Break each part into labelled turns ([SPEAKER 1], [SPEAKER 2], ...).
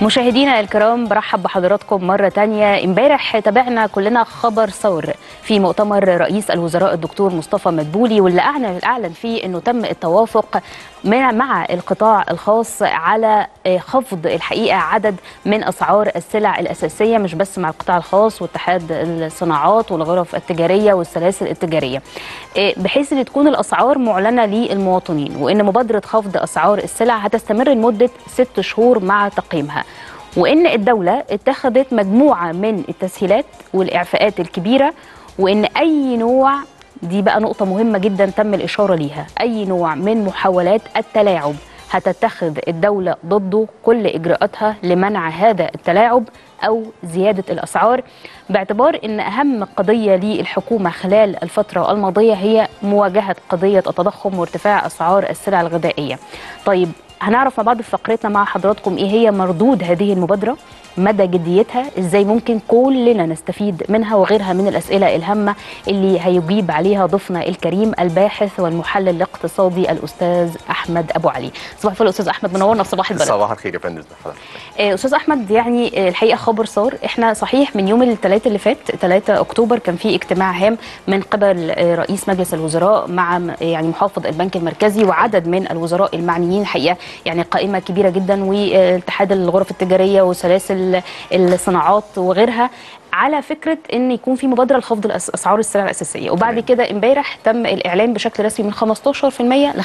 [SPEAKER 1] مشاهدينا الكرام برحب بحضراتكم مرة تانية امبارح تابعنا كلنا خبر ثور في مؤتمر رئيس الوزراء الدكتور مصطفى مدبولي واللي أعلن أعلن فيه أنه تم التوافق مع مع القطاع الخاص على خفض الحقيقة عدد من أسعار السلع الأساسية مش بس مع القطاع الخاص واتحاد الصناعات والغرف التجارية والسلاسل التجارية بحيث أن تكون الأسعار معلنة للمواطنين وأن مبادرة خفض أسعار السلع هتستمر لمدة ست شهور مع تقييمها وان الدوله اتخذت مجموعه من التسهيلات والاعفاءات الكبيره وان اي نوع دي بقى نقطه مهمه جدا تم الاشاره ليها اي نوع من محاولات التلاعب هتتخذ الدوله ضده كل اجراءاتها لمنع هذا التلاعب او زياده الاسعار باعتبار ان اهم قضيه للحكومه خلال الفتره الماضيه هي مواجهه قضيه التضخم وارتفاع اسعار السلع الغذائيه. طيب هنعرف مع بعض في فقرتنا مع حضراتكم ايه هي مردود هذه المبادره مدى جديتها ازاي ممكن كلنا نستفيد منها وغيرها من الاسئله الهامه اللي هيجيب عليها ضيفنا الكريم الباحث والمحلل الاقتصادي الاستاذ احمد ابو علي صباح الفل استاذ احمد منورنا في صباح البلد
[SPEAKER 2] صباح الخير يا فندم
[SPEAKER 1] استاذ احمد يعني الحقيقه خبر صار احنا صحيح من يوم الثلاثاء اللي فات 3 اكتوبر كان في اجتماع هام من قبل رئيس مجلس الوزراء مع يعني محافظ البنك المركزي وعدد من الوزراء المعنيين الحقيقه يعني قائمه كبيره جدا واتحاد الغرف التجاريه وسلاسل الصناعات وغيرها على فكره ان يكون في مبادره لخفض اسعار السلع الاساسيه وبعد كده امبارح تم الاعلان بشكل رسمي من 15% ل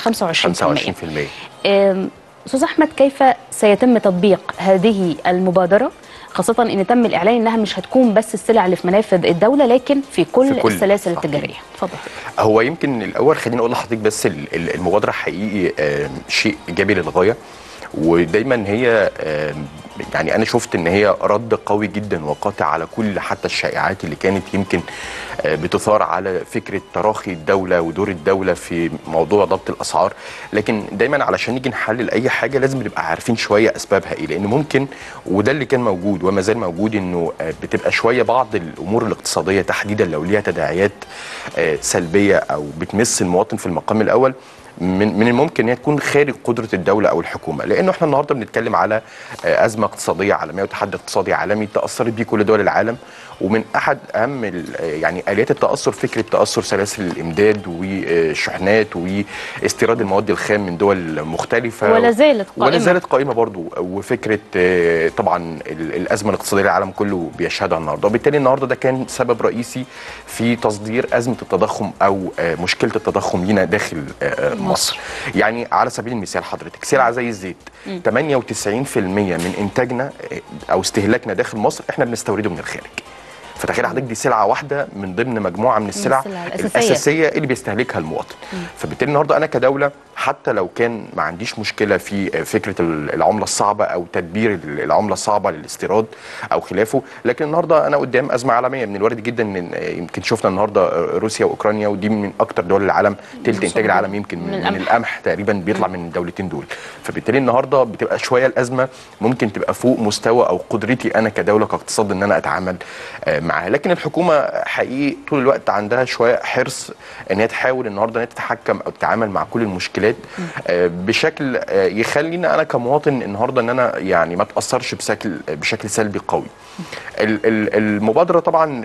[SPEAKER 1] 25% 25% استاذ احمد كيف سيتم تطبيق هذه المبادره خاصة ان تم الاعلان انها مش هتكون بس السلع اللي في منافذ الدولة لكن في كل, في كل السلاسل التجارية. اتفضل.
[SPEAKER 2] هو يمكن الاول خليني اقول لحضرتك بس المبادرة حقيقي شيء ايجابي للغاية ودايما هي يعني انا شفت ان هي رد قوي جدا وقاطع على كل حتى الشائعات اللي كانت يمكن بتثار على فكره تراخي الدوله ودور الدوله في موضوع ضبط الاسعار لكن دايما علشان نيجي نحلل اي حاجه لازم نبقى عارفين شويه اسبابها ايه لان ممكن وده اللي كان موجود وما زال موجود انه بتبقى شويه بعض الامور الاقتصاديه تحديدا لو ليها تداعيات سلبيه او بتمس المواطن في المقام الاول من من الممكن ان هي تكون خارج قدره الدوله او الحكومه لانه احنا النهارده بنتكلم على ازمه اقتصاديه عالميه وتحدي اقتصادي عالمي تاثرت بيه كل دول العالم ومن احد اهم يعني اليات التاثر فكره تاثر سلاسل الامداد والشحنات واستيراد المواد الخام من دول مختلفه
[SPEAKER 1] ولا زالت قائمه
[SPEAKER 2] ولا زالت قائمه برضو وفكره طبعا الازمه الاقتصاديه العالم كله بيشهدها النهارده وبالتالي النهارده ده كان سبب رئيسي في تصدير ازمه التضخم او مشكله التضخم لينا داخل مصر يعني على سبيل المثال حضرتك سلعه زي الزيت 98% من انتاجنا او استهلاكنا داخل مصر احنا بنستورده من الخارج فتخيل حضرتك دي سلعه واحده من ضمن مجموعه من السلع
[SPEAKER 1] الأساسية.
[SPEAKER 2] الاساسيه اللي بيستهلكها المواطن مم. فبالتالي النهارده انا كدوله حتى لو كان ما عنديش مشكله في فكره العمله الصعبه او تدبير العمله الصعبه للاستيراد او خلافه لكن النهارده انا قدام ازمه عالميه من الوارد جدا ان يمكن شفنا النهارده روسيا واوكرانيا ودي من اكتر دول العالم ثلث انتاج العالم يمكن من, من القمح, القمح تقريبا بيطلع من الدولتين دول فبالتالي النهارده بتبقى شويه الازمه ممكن تبقى فوق مستوى او قدرتي انا كدوله كاقتصاد ان انا اتعامل معاها لكن الحكومه حقيقي طول الوقت عندها شويه حرص ان هي تحاول النهارده ان هي تتحكم او تتعامل مع كل المشكلات بشكل يخلينا انا كمواطن النهارده ان انا يعني ما اتاثرش بشكل بشكل سلبي قوي المبادره طبعا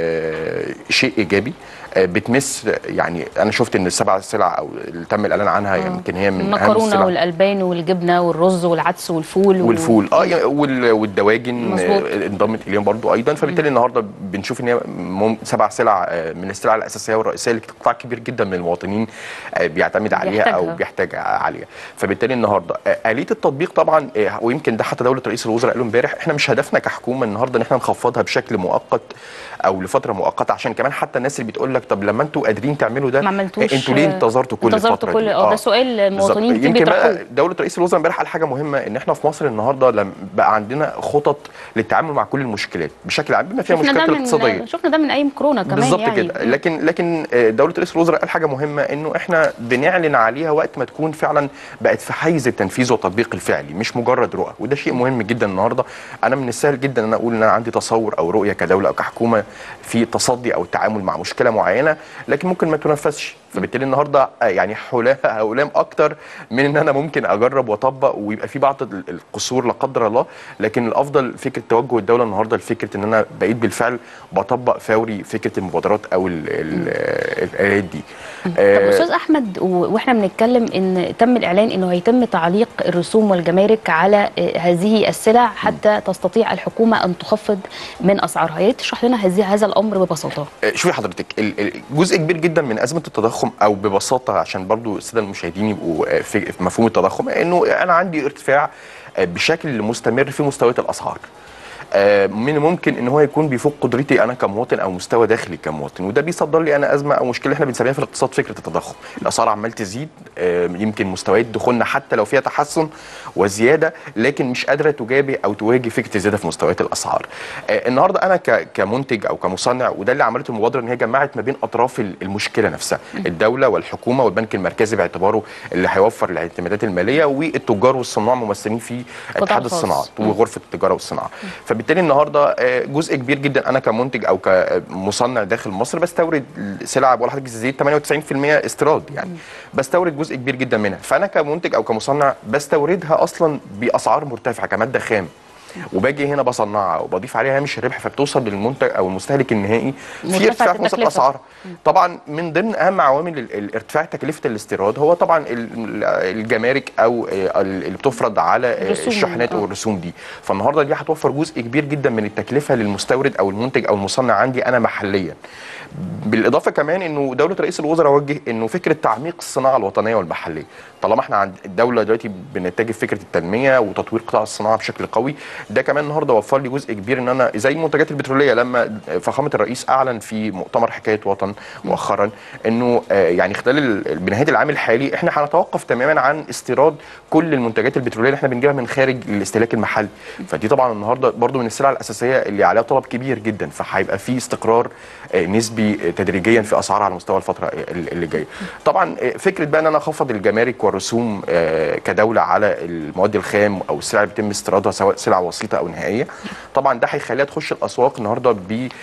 [SPEAKER 2] شيء ايجابي بتمس يعني انا شفت ان السبع سلع او اللي تم الاعلان عنها يمكن هي من
[SPEAKER 1] المكرونه والالبان والجبنه والرز والعدس والفول
[SPEAKER 2] والفول اه يعني والدواجن انضمت اليهم برضو ايضا فبالتالي النهارده بنشوف ان هي سبع سلع من السلع الاساسيه والرئيسيه اللي قطاع كبير جدا من المواطنين بيعتمد عليها
[SPEAKER 1] بيحتاجها.
[SPEAKER 2] او بيحتاج عليها فبالتالي النهارده اليه التطبيق طبعا ويمكن ده حتى دوله رئيس الوزراء قالوا امبارح احنا مش هدفنا كحكومه النهارده ان احنا نخفضها بشكل مؤقت او لفتره مؤقته عشان كمان حتى الناس اللي بتقول لك طب لما انتوا قادرين تعملوا ده
[SPEAKER 1] ما عملتوش
[SPEAKER 2] انتوا ليه انتظرتوا كل
[SPEAKER 1] انتظرتوا
[SPEAKER 2] الفتره
[SPEAKER 1] كل
[SPEAKER 2] دي
[SPEAKER 1] اه ده سؤال المواطنين كتير
[SPEAKER 2] يمكن بقى
[SPEAKER 1] بيطرحوه
[SPEAKER 2] دوله رئيس الوزراء امبارح قال حاجه مهمه ان احنا في مصر النهارده لم بقى عندنا خطط للتعامل مع كل المشكلات بشكل عام بما فيها
[SPEAKER 1] شفنا
[SPEAKER 2] المشكلات
[SPEAKER 1] ده من
[SPEAKER 2] الاقتصاديه
[SPEAKER 1] شفنا ده من ايام كورونا كمان
[SPEAKER 2] بالظبط
[SPEAKER 1] يعني
[SPEAKER 2] كده لكن لكن دوله رئيس الوزراء قال حاجه مهمه انه احنا بنعلن عليها وقت ما تكون فعلا بقت في حيز التنفيذ والتطبيق الفعلي مش مجرد رؤى وده شيء مهم جدا النهارده انا من السهل جدا ان انا اقول ان انا عندي تصور او رؤيه كدوله او كحكومه في التصدي او التعامل مع مشكله معينه لكن ممكن ما تنفذش فبالتالي النهارده آه، يعني حلا- هلام اكتر من ان انا ممكن اجرب واطبق ويبقى في بعض ال- القصور لا قدر الله لكن الافضل فكره توجه الدوله النهارده لفكره ان انا بقيت بالفعل بطبق فوري فكره المبادرات او ال- ال- الالات دي
[SPEAKER 1] طب
[SPEAKER 2] آه،
[SPEAKER 1] استاذ احمد و- واحنا بنتكلم ان تم الاعلان انه هيتم تعليق الرسوم والجمارك على آه، هذه السلع حتى تستطيع الحكومه ان تخفض من اسعارها يا ريت تشرح لنا هذه هذا الامر ببساطه
[SPEAKER 2] شوفي حضرتك ال- ال- جزء كبير جدا من ازمه التضخم او ببساطه عشان برضو الساده المشاهدين يبقوا في في مفهوم التضخم انه انا عندي ارتفاع بشكل مستمر في مستويات الاسعار آه، من ممكن ان هو يكون بيفوق قدرتي انا كمواطن او مستوى داخلي كمواطن وده بيصدر لي انا ازمه او مشكله احنا بنسميها في الاقتصاد فكره التضخم الاسعار عمال تزيد آه، يمكن مستويات دخولنا حتى لو فيها تحسن وزياده لكن مش قادره تجابه او تواجه فكره الزياده في مستويات الاسعار آه، النهارده انا ك- كمنتج او كمصنع وده اللي عملته المبادره ان هي جمعت ما بين اطراف ال- المشكله نفسها الدوله والحكومه والبنك المركزي باعتباره اللي هيوفر الاعتمادات الماليه والتجار والصناع ممثلين في اتحاد
[SPEAKER 1] الخاص.
[SPEAKER 2] الصناعات
[SPEAKER 1] مم.
[SPEAKER 2] وغرفه التجاره والصناعه فبالتالي النهارده آه، جزء كبير جدا انا كمنتج او كمصنع داخل مصر بستورد سلع بقول لحضرتك الزيت 98% استيراد يعني بستورد جزء كبير جدا منها فانا كمنتج او كمصنع بستوردها اصلا باسعار مرتفعه كماده خام وباجي هنا بصنعها وبضيف عليها هامش الربح فبتوصل للمنتج او المستهلك النهائي في
[SPEAKER 1] مرتفعة
[SPEAKER 2] ارتفاع في نسبه
[SPEAKER 1] التكلفة.
[SPEAKER 2] اسعارها طبعا من ضمن اهم عوامل ال- ال- ارتفاع تكلفه الاستيراد هو طبعا ال- الجمارك او آه، اللي بتفرض على آه،
[SPEAKER 1] الرسوم.
[SPEAKER 2] الشحنات
[SPEAKER 1] آه.
[SPEAKER 2] والرسوم دي فالنهارده دي هتوفر جزء كبير جدا من التكلفه للمستورد او المنتج او المصنع عندي انا محليا بالاضافه كمان انه دوله رئيس الوزراء وجه انه فكره تعميق الصناعه الوطنيه والمحليه طالما احنا عند الدوله دلوقتي بنتجه فكره التنميه وتطوير قطاع الصناعه بشكل قوي ده كمان النهارده وفر لي جزء كبير ان انا زي المنتجات البتروليه لما فخامه الرئيس اعلن في مؤتمر حكايه وطن مؤخرا انه آه، يعني خلال ال- بنهايه العام الحالي احنا هنتوقف تماما عن استيراد كل المنتجات البتروليه اللي احنا بنجيبها من خارج الاستهلاك المحلي فدي طبعا النهارده برضو من السلع الاساسيه اللي عليها طلب كبير جدا فهيبقى في استقرار آه، نسبي آه، تدريجيا في اسعارها على مستوى الفتره ال- اللي جايه طبعا آه، فكره بقى ان انا اخفض الجمارك والرسوم آه، كدوله على المواد الخام او السلع اللي بيتم استيرادها سواء سلع وسيطه او نهائيه طبعا ده هيخليها تخش الاسواق النهارده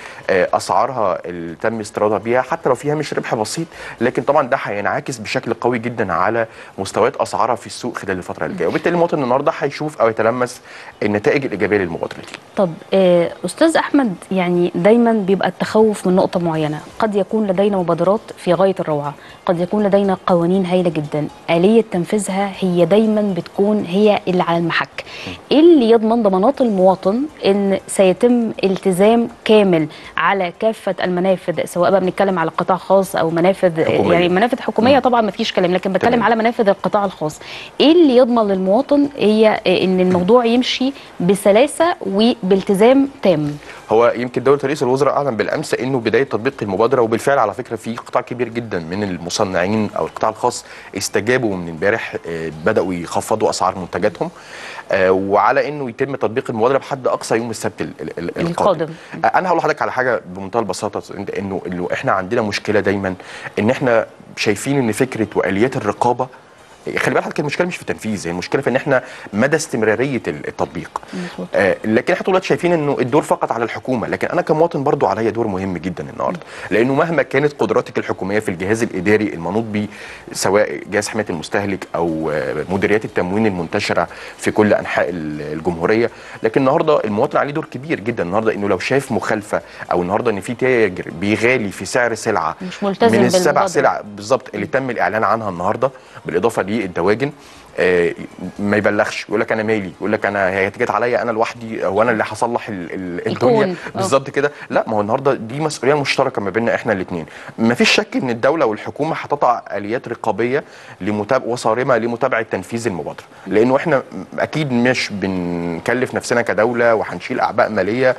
[SPEAKER 2] باسعارها اللي تم استيرادها بيها حتى لو فيها مش ربح بسيط لكن طبعا ده هينعكس بشكل قوي جدا على مستويات اسعارها في السوق خلال الفتره اللي جايه وبالتالي المواطن النهارده هيشوف او يتلمس النتائج الايجابيه للمبادره دي
[SPEAKER 1] طب آه، استاذ احمد يعني دايما بيبقى التخوف من نقطه معينه قد يكون لدينا مبادرات في غايه الروعه قد يكون لدينا قوانين هايله جدا اليه تنفيذها هي دايما بتكون هي اللي على المحك ايه اللي يضمن ضمانات المواطن ان سيتم التزام كامل على كافه المنافذ سواء بقى بنتكلم على قطاع خاص او منافذ
[SPEAKER 2] حكومية.
[SPEAKER 1] يعني منافذ حكوميه طبعا ما فيش كلام لكن بتكلم
[SPEAKER 2] تمام.
[SPEAKER 1] على منافذ القطاع الخاص ايه اللي يضمن للمواطن هي ان الموضوع يمشي بسلاسه وبالتزام تام
[SPEAKER 2] هو يمكن دوله رئيس الوزراء اعلن بالامس انه بدايه تطبيق المبادره وبالفعل على فكره في قطاع كبير جدا من المصنعين او القطاع الخاص استجابوا من امبارح آه، بداوا يخفضوا اسعار منتجاتهم آه، وعلى انه يتم تطبيق المبادره بحد اقصى يوم السبت ال- ال- ال- القادم
[SPEAKER 1] القادم.
[SPEAKER 2] آه، انا هقول لحضرتك على حاجه بمنتهى البساطه انه انه احنا عندنا مشكله دايما ان احنا شايفين ان فكره واليات الرقابه خلي بالك حضرتك المشكله مش في التنفيذ هي المشكله في ان احنا مدى استمراريه التطبيق
[SPEAKER 1] مظبوط.
[SPEAKER 2] آه لكن احنا طول الوقت شايفين انه الدور فقط على الحكومه لكن انا كمواطن برضو عليا دور مهم جدا النهارده لانه مهما كانت قدراتك الحكوميه في الجهاز الاداري المنوط به سواء جهاز حمايه المستهلك او آه مديريات التموين المنتشره في كل انحاء ال- الجمهوريه لكن النهارده المواطن عليه دور كبير جدا النهارده انه لو شاف مخالفه او النهارده ان في تاجر بيغالي في سعر سلعه
[SPEAKER 1] مش ملتزم
[SPEAKER 2] من السبع
[SPEAKER 1] بالمبادرة.
[SPEAKER 2] سلع بالظبط اللي تم الاعلان عنها النهارده بالاضافه للدواجن آه، ما يبلغش يقول لك انا مالي يقول لك انا هي جت عليا انا لوحدي هو انا اللي هصلح ال- ال-
[SPEAKER 1] الكون.
[SPEAKER 2] الدنيا
[SPEAKER 1] آه.
[SPEAKER 2] بالظبط كده لا ما هو النهارده دي مسؤوليه مشتركه ما بيننا احنا الاثنين ما فيش شك ان الدوله والحكومه هتضع اليات رقابيه لمتاب وصارمه لمتابعه تنفيذ المبادره لانه احنا اكيد مش بنكلف نفسنا كدوله وهنشيل اعباء ماليه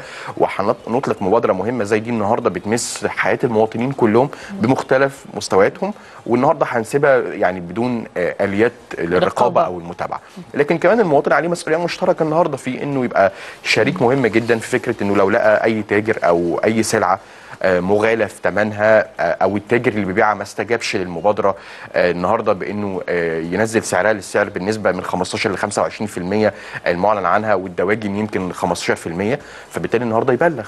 [SPEAKER 2] وهنطلق مبادره مهمه زي دي النهارده بتمس حياه المواطنين كلهم بمختلف مستوياتهم والنهارده هنسيبها يعني بدون آه، اليات
[SPEAKER 1] رقابة.
[SPEAKER 2] للرقابه او المتابعه لكن كمان المواطن عليه مسؤوليه مشتركه النهارده في انه يبقى شريك مهم جدا في فكره انه لو لقى اي تاجر او اي سلعه آه، مغالى في ثمنها آه، او التاجر اللي بيبيعها ما استجابش للمبادره آه، النهارده بانه آه، ينزل سعرها للسعر بالنسبه من 15 ل 25% المعلن عنها والدواجن يمكن 15% فبالتالي النهارده يبلغ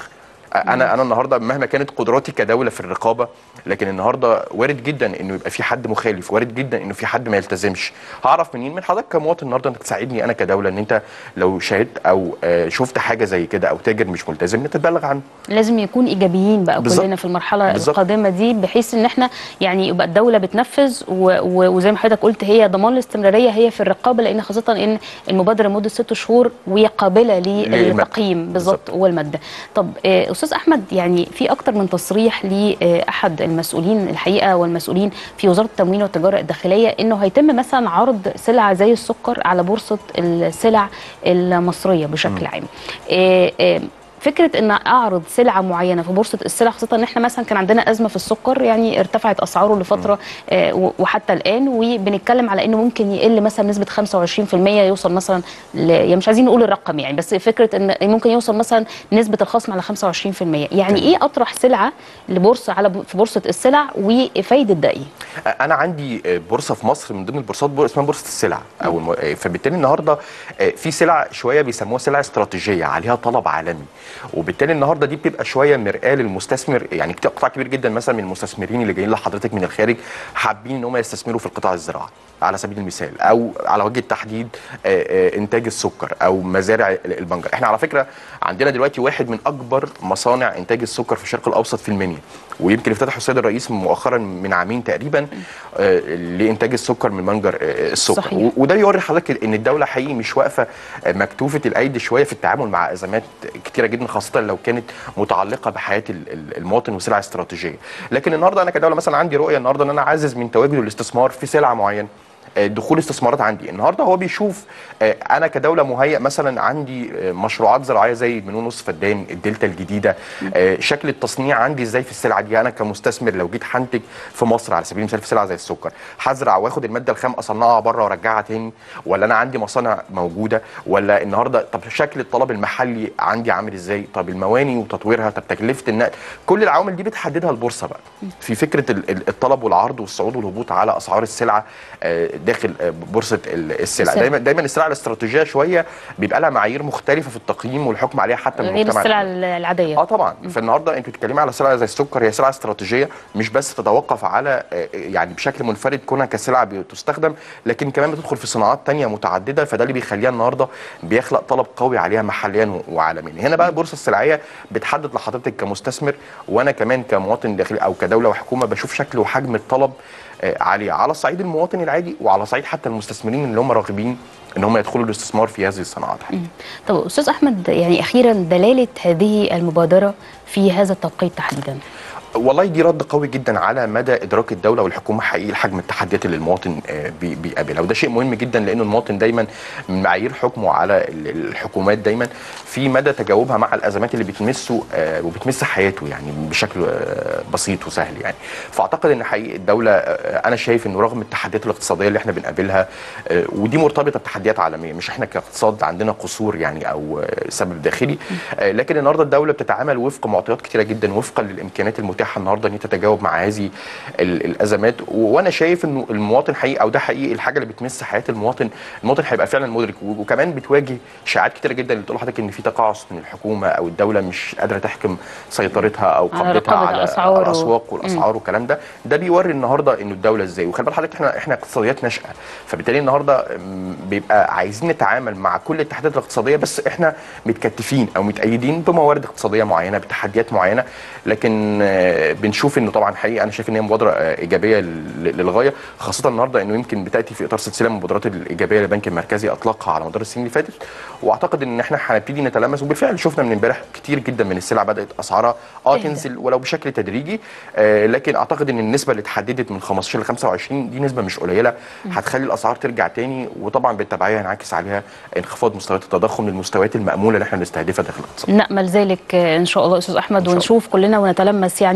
[SPEAKER 2] انا انا النهارده مهما كانت قدراتي كدوله في الرقابه لكن النهارده وارد جدا انه يبقى في حد مخالف وارد جدا انه في حد ما يلتزمش هعرف منين من حضرتك كمواطن النهارده انك تساعدني انا كدوله ان انت لو شاهدت او آه، شفت حاجه زي كده او تاجر مش ملتزم تتبلغ عنه
[SPEAKER 1] لازم يكون ايجابيين بقى
[SPEAKER 2] بالظبط.
[SPEAKER 1] كلنا في المرحله
[SPEAKER 2] بالظبط.
[SPEAKER 1] القادمه دي بحيث ان احنا يعني يبقى الدوله بتنفذ و... و... وزي ما حضرتك قلت هي ضمان الاستمراريه هي في الرقابه لان خاصه ان المبادره لمده ست شهور وهي قابله للتقييم بالظبط والماده. طب آه، استاذ احمد يعني في اكتر من تصريح لاحد المسؤولين الحقيقه والمسؤولين في وزاره التموين والتجاره الداخليه انه هيتم مثلا عرض سلعه زي السكر على بورصه السلع المصريه بشكل عام. آه، آه، فكره ان اعرض سلعه معينه في بورصه السلع خاصه ان احنا مثلا كان عندنا ازمه في السكر يعني ارتفعت اسعاره لفتره آه، و- وحتى الان وبنتكلم على انه ممكن يقل مثلا نسبه 25% يوصل مثلا ل... يعني مش عايزين نقول الرقم يعني بس فكره ان ممكن يوصل مثلا نسبه الخصم على 25% يعني ايه اطرح سلعه لبورصه على ب- في بورصه السلع وفايده ده ايه؟
[SPEAKER 2] انا عندي آه، بورصه في مصر من ضمن البورصات بور- اسمها بورصه السلع او الم... آه، فبالتالي النهارده آه، في سلع شويه بيسموها سلع استراتيجيه عليها طلب عالمي وبالتالي النهارده دي بتبقى شويه مرآه للمستثمر يعني كت- قطاع كبير جدا مثلا من المستثمرين اللي جايين لحضرتك من الخارج حابين ان هم يستثمروا في القطاع الزراعي على سبيل المثال او على وجه التحديد آه، آه، انتاج السكر او مزارع ال- البنجر احنا على فكره عندنا دلوقتي واحد من اكبر مصانع انتاج السكر في الشرق الاوسط في المنيا ويمكن افتتحه السيد الرئيس مؤخرا من عامين تقريبا آه، لانتاج السكر من منجر آه، السكر
[SPEAKER 1] صحيح.
[SPEAKER 2] و- وده بيوري حضرتك ان الدوله حقيقي مش واقفه آه، مكتوفه الايدي شويه في التعامل مع ازمات كتيره جدا خاصه لو كانت متعلقه بحياه ال- ال- المواطن وسلع استراتيجيه لكن النهارده انا كدوله مثلا عندي رؤيه النهارده ان انا عايز من تواجد الاستثمار في سلعه معينه آه، دخول استثمارات عندي النهارده هو بيشوف آه، انا كدوله مهيئ مثلا عندي آه، مشروعات زراعيه زي منون نص فدان الدلتا الجديده آه، شكل التصنيع عندي ازاي في السلعه دي انا كمستثمر لو جيت هنتج في مصر على سبيل المثال في سلعه زي السكر هزرع واخد الماده الخام اصنعها بره وارجعها تاني ولا انا عندي مصانع موجوده ولا النهارده طب شكل الطلب المحلي عندي عامل ازاي طب المواني وتطويرها طب تكلفه النقل كل العوامل دي بتحددها البورصه بقى في فكره ال- ال- الطلب والعرض والصعود والهبوط على اسعار السلعه آه، داخل آه، بورصه ال- السلع
[SPEAKER 1] السلع.
[SPEAKER 2] دايما دايما السلع الاستراتيجيه شويه بيبقى لها معايير مختلفه في التقييم والحكم عليها حتى من
[SPEAKER 1] غير
[SPEAKER 2] المجتمع
[SPEAKER 1] السلع
[SPEAKER 2] العالمي.
[SPEAKER 1] العاديه
[SPEAKER 2] اه طبعا فالنهارده انت بتتكلمي على سلعه زي السكر هي سلعه استراتيجيه مش بس تتوقف على آه، يعني بشكل منفرد كونها كسلعه بتستخدم لكن كمان بتدخل في صناعات تانية متعدده فده اللي بيخليها النهارده بيخلق طلب قوي عليها محليا و- وعالميا هنا بقى البورصه السلعيه بتحدد لحضرتك كمستثمر وانا كمان كمواطن داخلي او كدوله وحكومه بشوف شكل وحجم الطلب آه، عليه على صعيد المواطن العادي وعلى صعيد حتى المستثمرين اللي هم راغبين ان هم يدخلوا الاستثمار في هذه الصناعات
[SPEAKER 1] طب استاذ احمد يعني اخيرا دلاله هذه المبادره في هذا التوقيت تحديدا
[SPEAKER 2] والله دي رد قوي جدا على مدى ادراك الدوله والحكومه حقيقي لحجم التحديات اللي المواطن آه، بي- بيقابلها وده شيء مهم جدا لانه المواطن دايما من معايير حكمه على ال- الحكومات دايما في مدى تجاوبها مع الازمات اللي بتمسه آه، وبتمس حياته يعني بشكل آه، بسيط وسهل يعني فاعتقد ان حقيقي الدوله آه، انا شايف انه رغم التحديات الاقتصاديه اللي احنا بنقابلها آه، ودي مرتبطه بتحديات عالميه مش احنا كاقتصاد عندنا قصور يعني او آه، سبب داخلي آه، لكن النهارده الدوله بتتعامل وفق معطيات كتيره جدا وفقا للامكانيات المتاحه النهارده ان هي تتجاوب مع هذه ال- الازمات و- وانا شايف انه المواطن حقيقي او ده حقيقي الحاجه اللي بتمس حياه المواطن المواطن هيبقى فعلا مدرك و- وكمان بتواجه شائعات كتيره جدا اللي بتقول لحضرتك ان في تقاعس من الحكومه او الدوله مش قادره تحكم سيطرتها او
[SPEAKER 1] على
[SPEAKER 2] قبضتها
[SPEAKER 1] رقابة
[SPEAKER 2] على
[SPEAKER 1] الأسعار و-
[SPEAKER 2] الاسواق والاسعار والكلام ده ده بيوري النهارده انه الدوله ازاي وخلي بال حضرتك احنا احنا اقتصاديات ناشئه فبالتالي النهارده م، بيبقى عايزين نتعامل مع كل التحديات الاقتصاديه بس احنا متكتفين او متأيدين بموارد اقتصاديه معينه بتحديات معينه لكن آه، بنشوف انه طبعا حقيقه انا شايف ان هي مبادره آه، ايجابيه لل- للغايه خاصه النهارده انه يمكن بتاتي في اطار سلسله من المبادرات الايجابيه اللي البنك المركزي اطلقها على مدار السنين اللي فاتت واعتقد ان احنا هنبتدي نتلمس وبالفعل شفنا من امبارح كتير جدا من السلع بدات اسعارها اه
[SPEAKER 1] تهدى.
[SPEAKER 2] تنزل ولو بشكل تدريجي آه لكن اعتقد ان النسبه اللي اتحددت من 15 ل 25 دي نسبه مش قليله هتخلي الاسعار ترجع تاني وطبعا بالتبعيه هينعكس عليها انخفاض مستويات التضخم للمستويات الماموله اللي احنا بنستهدفها داخل الاقتصاد
[SPEAKER 1] نامل ذلك آه، ان شاء الله استاذ احمد
[SPEAKER 2] إن شاء الله.
[SPEAKER 1] ونشوف كلنا ونتلمس يعني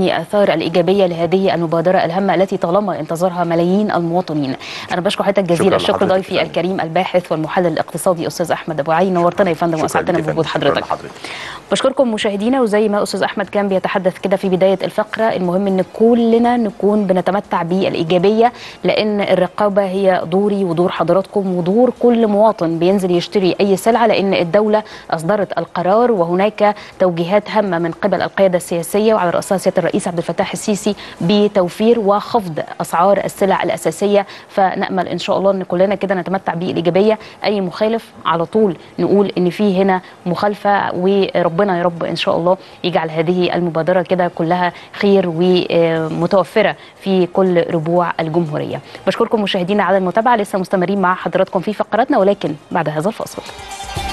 [SPEAKER 1] تقتني اثار الايجابيه لهذه المبادره الهامه التي طالما انتظرها ملايين المواطنين انا بشكر حضرتك جزيل
[SPEAKER 2] شكراً
[SPEAKER 1] الشكر
[SPEAKER 2] لحضرتك
[SPEAKER 1] ضيفي
[SPEAKER 2] يا فندم.
[SPEAKER 1] الكريم الباحث والمحلل الاقتصادي استاذ احمد ابو علي نورتنا يا فندم
[SPEAKER 2] شكراً
[SPEAKER 1] واسعدتنا
[SPEAKER 2] ليك يا
[SPEAKER 1] بوجود
[SPEAKER 2] فندم. شكراً
[SPEAKER 1] حضرتك
[SPEAKER 2] لحضرتك.
[SPEAKER 1] بشكركم مشاهدينا وزي ما استاذ احمد كان بيتحدث كده في بدايه الفقره المهم ان كلنا نكون بنتمتع بالايجابيه لان الرقابه هي دوري ودور حضراتكم ودور كل مواطن بينزل يشتري اي سلعه لان الدوله اصدرت القرار وهناك توجيهات هامه من قبل القياده السياسيه وعلى راسها سياده الرئيس عبد الفتاح السيسي بتوفير وخفض اسعار السلع الاساسيه فنامل ان شاء الله ان كلنا كده نتمتع بالايجابيه اي مخالف على طول نقول ان في هنا مخالفه وربنا يا رب ان شاء الله يجعل هذه المبادره كده كلها خير ومتوفره في كل ربوع الجمهوريه بشكركم مشاهدينا على المتابعه لسه مستمرين مع حضراتكم في فقراتنا ولكن بعد هذا الفاصل